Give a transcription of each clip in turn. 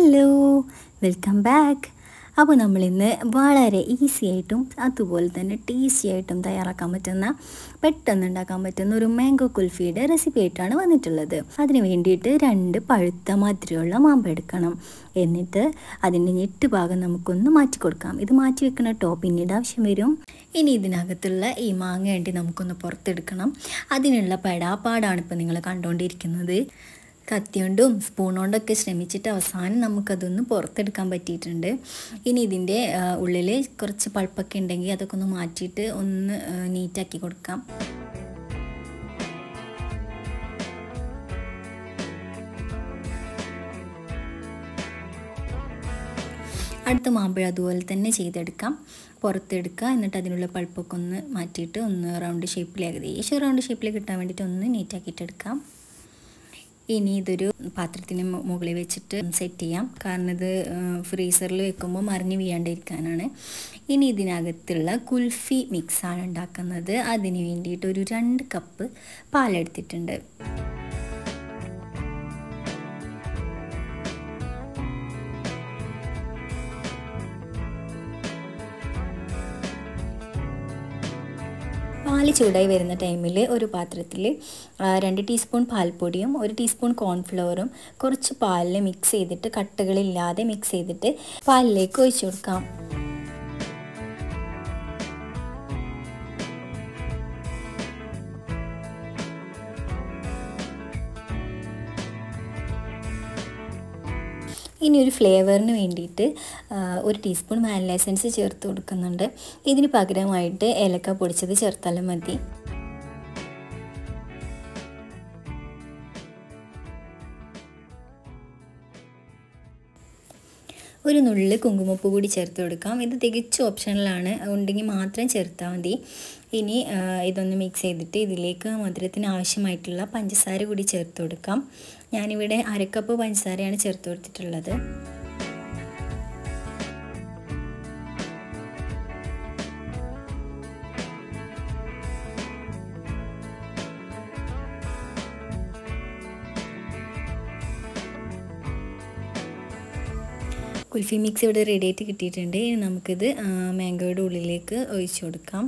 hello welcome back അപ്പോൾ നമ്മളിന്ന് വളരെ ഈസി ആയിട്ടും അതുപോലെ തന്നെ ടേസ്റ്റി ആയിട്ടും തയ്യാറാക്കാൻ പറ്റുന്ന പെട്ടെന്ന് ഉണ്ടാക്കാൻ പറ്റുന്ന ഒരു മാംഗോ കുൽഫിയുടെ റെസിപ്പി ആയിട്ടാണ് വന്നിട്ടുള്ളത് അതിന് വേണ്ടിയിട്ട് രണ്ട് പഴുത്ത മധുരമുള്ള മാമ്പ എടുക്കണം എന്നിട്ട് അതിൻ്റെ ഞെട്ട് ഭാഗം നമുക്കൊന്ന് മാറ്റി കൊടുക്കാം ഇത് മാറ്റി വെക്കണ കേട്ടോ പിന്നീട് ആവശ്യം വരും ഇനി ഇതിനകത്തുള്ള ഈ മാങ്ങ വേണ്ടി നമുക്കൊന്ന് പുറത്തെടുക്കണം അതിനുള്ള പെടാപ്പാടാണ് ഇപ്പോൾ നിങ്ങൾ കണ്ടുകൊണ്ടിരിക്കുന്നത് കത്തിയോണ്ടും സ്പൂൺ കൊണ്ടൊക്കെ ശ്രമിച്ചിട്ട് അവസാനം നമുക്കതൊന്ന് പുറത്തെടുക്കാൻ പറ്റിയിട്ടുണ്ട് ഇനി ഇതിൻ്റെ ഉള്ളിൽ കുറച്ച് പൾപ്പൊക്കെ ഉണ്ടെങ്കിൽ അതൊക്കെ ഒന്ന് മാറ്റിയിട്ട് ഒന്ന് നീറ്റാക്കി കൊടുക്കാം അടുത്ത മാമ്പഴം അതുപോലെ തന്നെ ചെയ്തെടുക്കാം പുറത്തെടുക്കുക എന്നിട്ട് അതിനുള്ള പൾപ്പൊക്കെ ഒന്ന് മാറ്റിയിട്ട് ഒന്ന് റൗണ്ട് ഷേപ്പിൽ ഏകദേശം റൗണ്ട് ഷേപ്പിൽ കിട്ടാൻ വേണ്ടിയിട്ട് ഒന്ന് നീറ്റാക്കിയിട്ടെടുക്കാം ഇനി ഇതൊരു പാത്രത്തിന് മുകളിൽ വെച്ചിട്ട് സെറ്റ് ചെയ്യാം കാരണം ഇത് ഫ്രീസറിൽ വെക്കുമ്പോൾ മറിഞ്ഞ് വീഴാണ്ടിരിക്കാനാണ് ഇനി ഇതിനകത്തുള്ള കുൽഫി മിക്സാണ് ഉണ്ടാക്കുന്നത് അതിന് വേണ്ടിയിട്ട് ഒരു രണ്ട് കപ്പ് പാലെടുത്തിട്ടുണ്ട് പാല് ചൂടായി വരുന്ന ടൈമിൽ ഒരു പാത്രത്തിൽ രണ്ട് ടീസ്പൂൺ പാൽപ്പൊടിയും ഒരു ടീസ്പൂൺ കോൺഫ്ലവറും കുറച്ച് പാലിൽ മിക്സ് ചെയ്തിട്ട് കട്ടകളില്ലാതെ മിക്സ് ചെയ്തിട്ട് പാലിലേക്ക് ഒഴിച്ചു കൊടുക്കാം ഇനി ഒരു ഫ്ലേവറിന് വേണ്ടിയിട്ട് ഒരു ടീസ്പൂൺ വാനില എസൻസ് ചേർത്ത് കൊടുക്കുന്നുണ്ട് ഇതിന് പകരമായിട്ട് ഏലക്ക പൊടിച്ചത് ചേർത്താലും മതി ഒരു നുള്ളിൽ കുങ്കുമപ്പ് കൂടി ചേർത്ത് കൊടുക്കാം ഇത് തികച്ചും ഓപ്ഷണലാണ് ഉണ്ടെങ്കിൽ മാത്രം ചേർത്താൽ മതി ഇനി ഇതൊന്ന് മിക്സ് ചെയ്തിട്ട് ഇതിലേക്ക് മധുരത്തിന് ആവശ്യമായിട്ടുള്ള പഞ്ചസാര കൂടി ചേർത്ത് കൊടുക്കാം ഞാനിവിടെ അരക്കപ്പ് പഞ്ചസാരയാണ് ചേർത്ത് കൊടുത്തിട്ടുള്ളത് കുൽഫി മിക്സ് ഇവിടെ റെഡി ആയിട്ട് കിട്ടിയിട്ടുണ്ട് ഇനി നമുക്കിത് മാംഗോയുടെ ഉള്ളിലേക്ക് ഒഴിച്ചു കൊടുക്കാം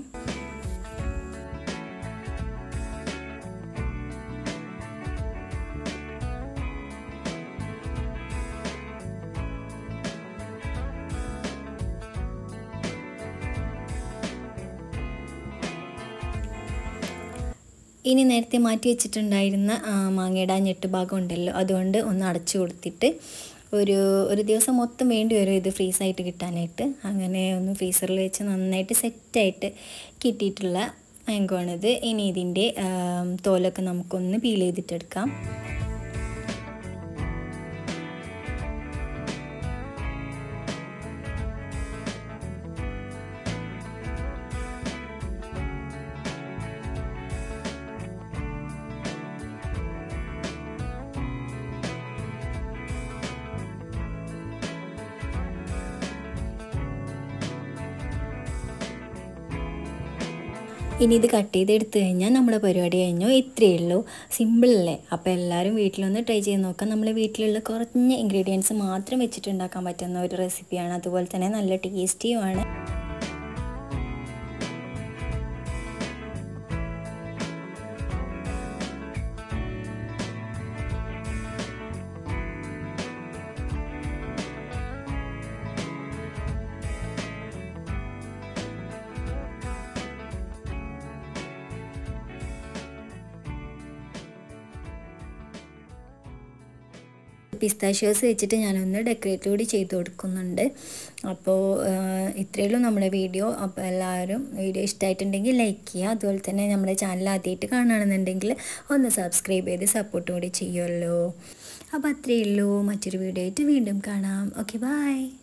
ഇനി നേരത്തെ മാറ്റി വെച്ചിട്ടുണ്ടായിരുന്ന മാങ്ങയുടെ ആ ഞെട്ട് ഭാഗം ഉണ്ടല്ലോ അതുകൊണ്ട് ഒന്ന് അടച്ചു കൊടുത്തിട്ട് ഒരു ഒരു ദിവസം മൊത്തം വേണ്ടി വരും ഇത് ഫ്രീസായിട്ട് കിട്ടാനായിട്ട് അങ്ങനെ ഒന്ന് ഫ്രീസറിൽ വെച്ച് നന്നായിട്ട് സെറ്റായിട്ട് കിട്ടിയിട്ടുള്ള മാങ്കോ ആണിത് ഇനി ഇതിൻ്റെ തോലൊക്കെ നമുക്കൊന്ന് പീൽ ചെയ്തിട്ടെടുക്കാം ഇനി ഇത് കട്ട് ചെയ്ത് എടുത്തു കഴിഞ്ഞാൽ നമ്മുടെ പരിപാടി കഴിഞ്ഞു ഇത്രയേ ഉള്ളൂ സിമ്പിളല്ലേ അപ്പോൾ എല്ലാവരും വീട്ടിലൊന്ന് ട്രൈ ചെയ്ത് നോക്കാം നമ്മൾ വീട്ടിലുള്ള കുറഞ്ഞ ഇൻഗ്രീഡിയൻസ് മാത്രം വെച്ചിട്ട് ഉണ്ടാക്കാൻ പറ്റുന്ന ഒരു റെസിപ്പിയാണ് അതുപോലെ തന്നെ നല്ല ടേസ്റ്റിയുമാണ് പിസ്താഷ്യോസ് വെച്ചിട്ട് ഞാനൊന്ന് ഡെക്കറേറ്റ് കൂടി ചെയ്ത് കൊടുക്കുന്നുണ്ട് അപ്പോൾ ഇത്രയേ നമ്മുടെ വീഡിയോ അപ്പോൾ എല്ലാവരും വീഡിയോ ഇഷ്ടമായിട്ടുണ്ടെങ്കിൽ ലൈക്ക് ചെയ്യുക അതുപോലെ തന്നെ നമ്മുടെ ചാനൽ ആദ്യമായിട്ട് കാണുകയാണെന്നുണ്ടെങ്കിൽ ഒന്ന് സബ്സ്ക്രൈബ് ചെയ്ത് സപ്പോർട്ട് കൂടി ചെയ്യുമല്ലോ അപ്പോൾ അത്രയേ ഉള്ളൂ മറ്റൊരു വീഡിയോ ആയിട്ട് വീണ്ടും കാണാം ഓക്കെ ബായ്